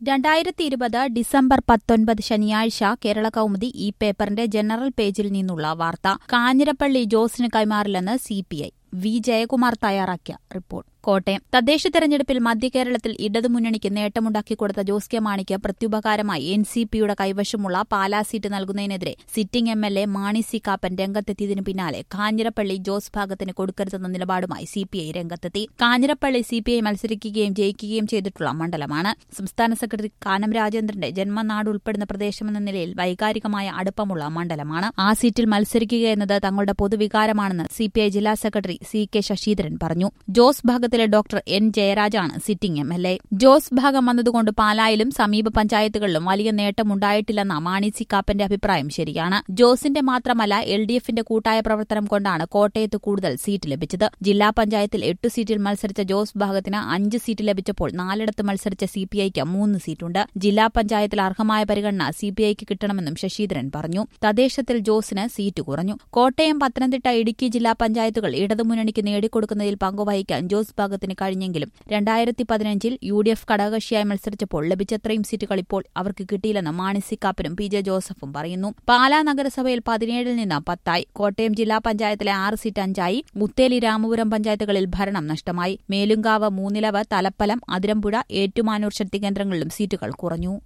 രണ്ടായിരത്തി ഇരുപത് ഡിസംബർ പത്തൊൻപത് ശനിയാഴ്ച കേരള കൗമുദി ഈ പേപ്പറിന്റെ ജനറൽ പേജിൽ നിന്നുള്ള വാർത്ത കാഞ്ഞിരപ്പള്ളി ജോസിന് കൈമാറില്ലെന്ന് സിപിഐ വി ജയകുമാർ തയ്യാറാക്കിയ റിപ്പോർട്ട് കോട്ടയം തദ്ദേശ തെരഞ്ഞെടുപ്പിൽ മധ്യകേരളത്തിൽ ഇടതുമുന്നണിക്ക് നേട്ടമുണ്ടാക്കിക്കൊടുത്ത ജോസ് കെ മാണിക്ക് പ്രത്യുപകാരമായി എൻ സി പിയുടെ കൈവശമുള്ള പാലാ സീറ്റ് നൽകുന്നതിനെതിരെ sitting M L A Mani C Kappan രംഗത്തെത്തിയതിനു പിന്നാലെ കാഞ്ഞിരപ്പള്ളി ജോസ് ഭാഗത്തിന് കൊടുക്കരുതെന്ന നിലപാടുമായി സിപിഐ രംഗത്തെത്തി കാഞ്ഞിരപ്പള്ളി സിപിഐ മത്സരിക്കുകയും ജയിക്കുകയും ചെയ്തിട്ടുള്ള മണ്ഡലമാണ് സംസ്ഥാന സെക്രട്ടറി കാനം രാജേന്ദ്രന്റെ ജന്മനാട് ഉൾപ്പെടുന്ന പ്രദേശമെന്ന നിലയിൽ വൈകാരികമായ അടുപ്പമുള്ള മണ്ഡലമാണ് ആ സീറ്റിൽ മത്സരിക്കുക എന്നത് തങ്ങളുടെ പൊതുവികാരമാണെന്ന് സിപിഐ ജില്ലാ സെക്രട്ടറി സി കെ ശശീന്ദ്രൻ പറഞ്ഞു ജോസ് ഭാഗത്തിലെ ഡോക്ടർ എൻ ജയരാജാണ് sitting M L A Jose ഭാഗം വന്നതുകൊണ്ട് പാലായിലും സമീപ പഞ്ചായത്തുകളിലും വലിയ നേട്ടമുണ്ടായിട്ടില്ലെന്ന മാണി സി കാപ്പന്റെ അഭിപ്രായം ശരിയാണ് ജോസിന്റെ മാത്രമല്ല എൽ ഡി എഫിന്റെ കൂട്ടായ പ്രവർത്തനം കൊണ്ടാണ് കോട്ടയത്ത് കൂടുതൽ സീറ്റ് ലഭിച്ചത് ജില്ലാ പഞ്ചായത്തിൽ എട്ട് സീറ്റിൽ മത്സരിച്ച ജോസ് ഭാഗത്തിന് അഞ്ച് സീറ്റ് ലഭിച്ചപ്പോൾ നാലിടത്ത് മത്സരിച്ച സിപിഐക്ക് മൂന്ന് സീറ്റുണ്ട് ജില്ലാ പഞ്ചായത്തിൽ അർഹമായ പരിഗണന സിപിഐക്ക് കിട്ടണമെന്നും ശശീന്ദ്രൻ പറഞ്ഞു തദ്ദേശത്തിൽ ജോസിന് സീറ്റ് കുറഞ്ഞു കോട്ടയം പത്തനംതിട്ട ഇടുക്കി ജില്ലാ പഞ്ചായത്തുകൾ ഇടതുമുന്നണിക്ക് നേടിക്കൊടുക്കുന്നതിൽ പങ്കുവഹിക്കാൻ ജോസ് ഭാഗത്തിന് കഴിഞ്ഞെങ്കിലും രണ്ടായിരത്തി പതിനഞ്ചിൽ യു ഡി എഫ് ഘടകകക്ഷിയായി മത്സരിച്ചപ്പോൾ ലഭിച്ചത്രയും സീറ്റുകൾ ഇപ്പോൾ അവർക്ക് കിട്ടിയില്ലെന്ന് മാണി സി കാപ്പനും പി ജെ ജോസഫും പറയുന്നു പാലാ നഗരസഭയിൽ പതിനേഴിൽ നിന്ന് പത്തായി കോട്ടയം ജില്ലാ പഞ്ചായത്തിലെ ആറ് സീറ്റ് അഞ്ചായി മുത്തേലി രാമപുരം പഞ്ചായത്തുകളിൽ ഭരണം നഷ്ടമായി മേലുങ്കാവ് മൂന്നിലവ് തലപ്പലം അതിരമ്പുഴ ഏറ്റുമാനൂർ ശക്തി കേന്ദ്രങ്ങളിലും സീറ്റുകൾ കുറഞ്ഞു